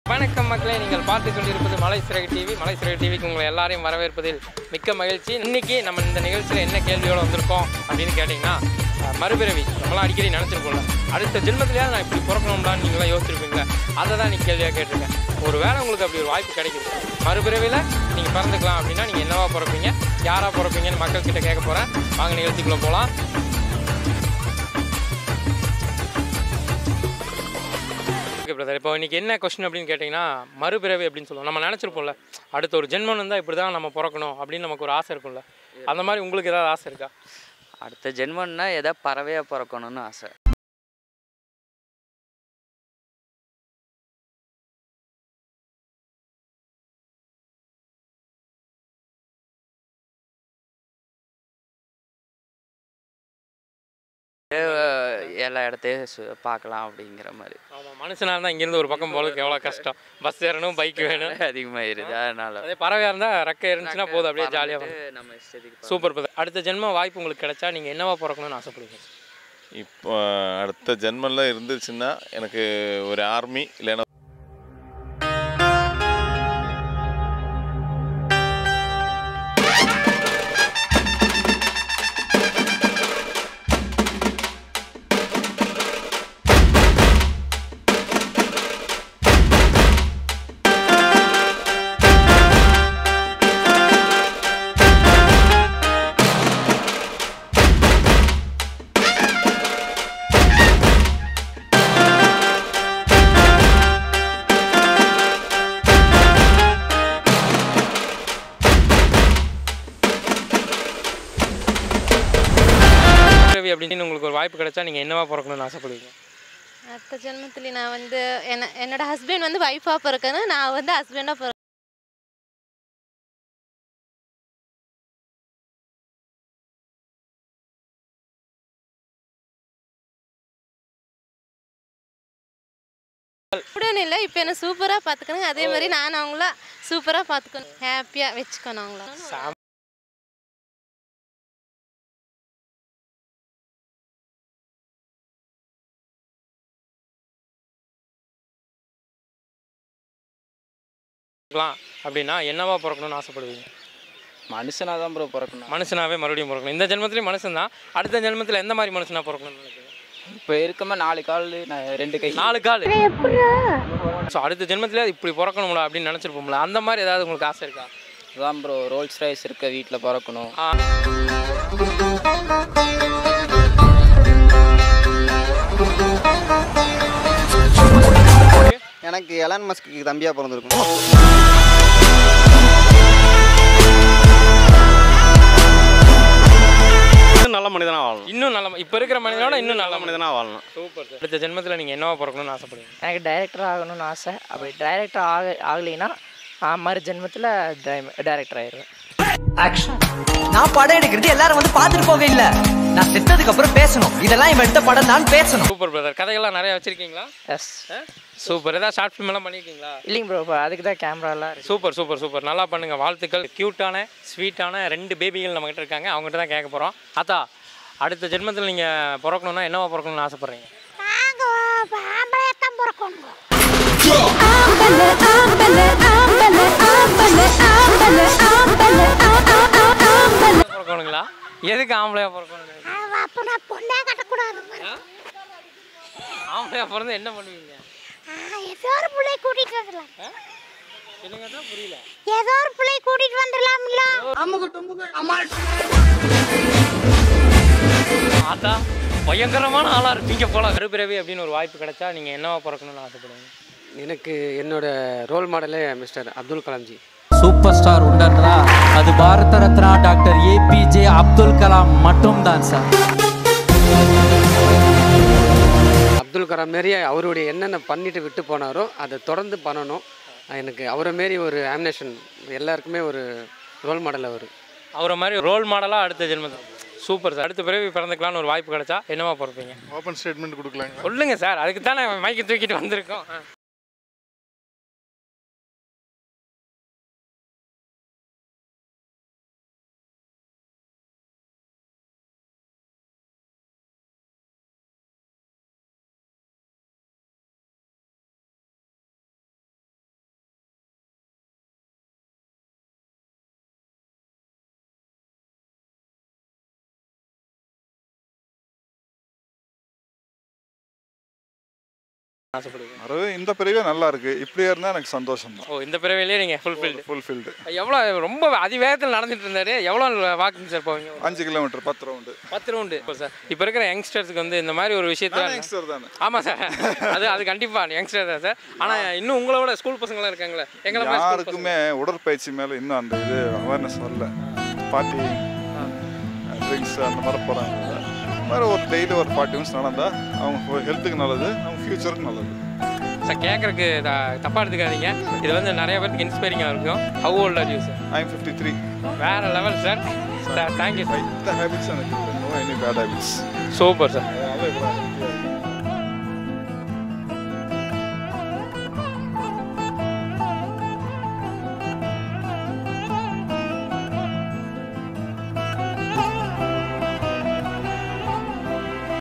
வணக்கம் மக்களே நீங்கள் பார்த்து கொண்டிருப்பது மலை சிறகு டிவி மலை சிறகு டிவிக்கு உங்களை எல்லாரையும் வரவேற்பதில் மிக்க மகிழ்ச்சி இன்னைக்கு நம்ம இந்த நிகழ்ச்சியில் என்ன கேள்வியோடு வந்திருக்கோம் அப்படின்னு கேட்டிங்கன்னா அஹ், மறுபிறவி நம்மளாம் அடிக்கடி நினச்சிருக்கோம்ல அடுத்த ஜென்மத்திலேயாவது நான் இப்படி பிறக்கணும்டான்னு நீங்களாம் யோசிச்சிருப்பீங்களா அதை தான் நீ கேள்வியாக கேட்டிருக்கேன் ஒரு வேளை உங்களுக்கு அப்படி ஒரு வாய்ப்பு கிடைக்குது மறுபிறவியில் நீங்கள் பிறந்துக்கலாம் அப்படின்னா நீங்கள் என்னவா பிறப்பீங்க யாராக பிறப்பீங்கன்னு மக்கள்கிட்ட கேட்க போகிறேன் வாங்க நிகழ்ச்சிக்குள்ளே போகலாம் ஓகே பிரதர் இப்போ இன்னைக்கு என்ன கொஸ்டின் அப்படின்னு கேட்டிங்கன்னா மறுபிறவி அப்படின்னு சொல்லுவோம் நம்ம நினச்சிருப்போம்ல அடுத்த ஒரு ஜென்மம் இருந்தால் இப்படி தான் நம்ம பிறக்கணும் அப்படின்னு நமக்கு ஒரு ஆசை இருக்கும்ல அந்த மாதிரி உங்களுக்கு ஏதாவது ஆசை இருக்கா அடுத்த ஜென்மம்னா எதோ பறவையாக பிறக்கணும்னு ஆசை அஹ் எல்லா இடத்தையும் சு- பார்க்கலாம் அப்படிங்கிற மாதிரி ஆமாம் மனுஷனாக இருந்தால் இங்கேருந்து ஒரு பக்கம் போகிறதுக்கு எவ்வளோ கஷ்டம் பஸ் ஏறணும் பைக் வேணும் அதிகமாயிருது அதனால அதே பறவையாக இருந்தால் ரெக்கை இருந்துச்சுன்னா போதும் அப்படியே ஜாலியாக பறந்துட்டு நம்ம இஷ்டத்துக்கு சூப்பர் பிரதர் அடுத்த ஜென்ம வாய்ப்பு உங்களுக்கு கிடைச்சா நீங்கள் என்னவா பிறக்கணும்னு ஆசைப்படுவீங்க இப்போ அடுத்த ஜென்மம்லாம் இருந்துச்சுன்னா எனக்கு ஒரு ஆர்மி இல்லைன்னா பிறவி அப்படின்னு உங்களுக்கு ஒரு வாய்ப்பு கிடைச்சா நீங்கள் என்னவா பிறக்கணும்னு ஆசைப்படுவீங்க அடுத்த ஜென்மத்தில் நான் வந்து என்ன என்னோட ஹஸ்பண்ட் வந்து ஒய்ஃபாக பிறக்கணும் நான் வந்து ஹஸ்பண்டாக பிறக்க அப்படின்னு இல்லை இப்போ என்ன சூப்பராக பார்த்துக்கணும் அதே மாதிரி நான் அவங்கள சூப்பராக பார்த்துக்கணும் ஹாப்பியாக வச்சுக்கணும் அவங்கள பிறக்கலாம் அப்படின்னா என்னவா பிறக்கணும்னு ஆசைப்படுவீங்க மனுஷனாக தான் ப்ரோ பிறக்கணும் மனுஷனாவே மறுபடியும் பிறக்கணும் இந்த ஜென்மத்திலையும் மனுஷன் தான் அடுத்த ஜென்மத்தில் எந்த மாதிரி மனுஷனா பிறக்கணும்னு நினைக்கிறீங்க இப்போ இருக்கமா நாலு கால் நான் ரெண்டு கை நாலு கால் ஸோ அடுத்த ஜென்மத்திலே இப்படி பிறக்கணும்ல அப்படின்னு நினச்சிருப்போம்ல அந்த மாதிரி ஏதாவது உங்களுக்கு ஆசை இருக்கா அதான் ப்ரோ ரோல்ஸ் ரைஸ் இருக்க வீட்டில் பிறக்கணும் ஆ எனக்கு எலான் மஸ்க்கு தம்பியாக பிறந்திருக்கும் நல்ல மனிதனாக வாழணும் இன்னும் நல்ல இப்போ இருக்கிற மனிதனோட இன்னும் நல்ல நல்ல மனிதன் மனிதனாக வாழணும் சூப்பர் சார் அடுத்த ஜென்மத்தில் நீங்கள் என்னவா பிறக்கணும்னு ஆசைப்படுவீங்க எனக்கு டைரக்டர் ஆகணும்னு ஆசை அப்படி டைரக்டர் ஆக ஆகலைன்னா மறு ஜென்மத்தில் டைரக்டர் ஆயிடுவேன் நான் படம் எடுக்கிறது எல்லாரும் வந்து பார்த்துட்டு போக இல்ல நான் செத்ததுக்கு அப்புறம் பேசணும் இதெல்லாம் இவன் எடுத்த படம் தான் பேசணும் சூப்பர் பிரதர் கதைகள்லாம் நிறைய வச்சிருக்கீங்களா எஸ் சூப்பர் ஏதாவது ஷார்ட் ஃபிலிம் எல்லாம் பண்ணியிருக்கீங்களா இல்லைங்க ப்ரோ இப்போ அதுக்கு தான் கேமராலாம் இருக்கு சூப்பர் சூப்பர் சூப்பர் நல்லா பண்ணுங்க வாழ்த்துக்கள் க்யூட்டான ஸ்வீட்டான ரெண்டு பேபிகள் நம்மகிட்ட இருக்காங்க அவங்ககிட்ட தான் கேட்க போகிறோம் அத்தா அடுத்த ஜென்மத்தில் நீங்கள் பிறக்கணும்னா என்னவா பிறக்கணும்னு ஆசைப்படுறீங்க பிறக்கணுங்களா எதுக்கு ஆம்பளையா பிறக்கணும் ஆம்பளையா பிறந்து என்ன பண்ணுவீங்க ஏதோ ஒரு பிள்ளை கூட்டிட்டு வந்துடலாம் என்னங்க தான் புரியல ஏதோ ஒரு பிள்ளை கூட்டிட்டு வந்துடலாம்ல ஆத்தா பயங்கரமான ஆளா இருப்பீங்க போல கருப்பிறவி அப்படின்னு ஒரு வாய்ப்பு கிடைச்சா நீங்க என்னவா பிறக்கணும்னு ஆசைப்படுவீங்க எனக்கு என்னோட ரோல் மாடலே மிஸ்டர் அப்துல் கலாம்ஜி சூப்பர் ஸ்டார் உண்டன்றா அது பாரத ரத்னா டாக்டர் ஏபிஜே அப்துல் கலாம் மட்டும்தான் சார் அப்துல் கலாம் மாரி அவருடைய என்னென்ன பண்ணிட்டு விட்டு போனாரோ அதை தொடர்ந்து பண்ணணும் எனக்கு அவரை மாரி ஒரு ஆம்னேஷன் எல்லாருக்குமே ஒரு ரோல் மாடல் அவர் அவரை மாதிரி ரோல் மாடலா அடுத்த ஜென்மத்தில் சூப்பர் சார் அடுத்த பிறவி பிறந்துக்கலாம்னு ஒரு வாய்ப்பு கிடைச்சா என்னவா பிறப்பீங்க ஓப்பன் ஸ்டேட்மெண்ட் கொடுக்கலாங்க சொல்லுங்க சார் அதுக்கு தானே மைக்கை தூக்கிட்டு வந்திருக்கோம் ஆ. ஆசைப்படுவீங்க அது இந்த பிறவே நல்லா இருக்கு இப்படியே இருந்தால் எனக்கு சந்தோஷம் தான் ஓ இந்த பிறவிலேயே நீங்கள் ஃபுல்ஃபில்டு ஃபுல்ஃபில்டு எவ்வளோ ரொம்ப அதிவேகத்தில் நடந்துட்டு இருந்தாரு எவ்வளோ வாக்கிங் சார் போவீங்க அஞ்சு கிலோமீட்டர் பத்து ரவுண்டு பத்து ரவுண்டு இப்போ சார் இப்போ இருக்கிற யங்ஸ்டர்ஸ்க்கு வந்து இந்த மாதிரி ஒரு விஷயத்த நானும் youngster தானே. ஆமாம் சார் அது அது கண்டிப்பாக யங்ஸ்டர் தான் சார் ஆனால் இன்னும் உங்களை விட ஸ்கூல் பசங்களாம் இருக்காங்களே எங்களை மாதிரி school யாருக்குமே உடற்பயிற்சி மேலே இன்னும் அந்த இது அவேர்னஸ் வரல பார்ட்டி ட்ரிங்க்ஸ் அந்த மாதிரி போகிறாங்க இந்த மாதிரி ஒரு டெய்லி ஒரு ஃபார்ட்டி மினிட்ஸ் நடந்தால் அவங்க ஹெல்த்துக்கு நல்லது அவங்க ஃப்யூச்சருக்கு நல்லது சார் கேட்குறக்கு தப்பாக எடுத்துக்காதீங்க இது வந்து நிறைய பேருக்கு இன்ஸ்பைரிங்காக இருக்கும் how old are you sir I am fifty three வேற level sir sir thank you sir இந்த ஹேபிட்ஸ் எனக்கு no any bad habits super sir அதனால இவ்வளோ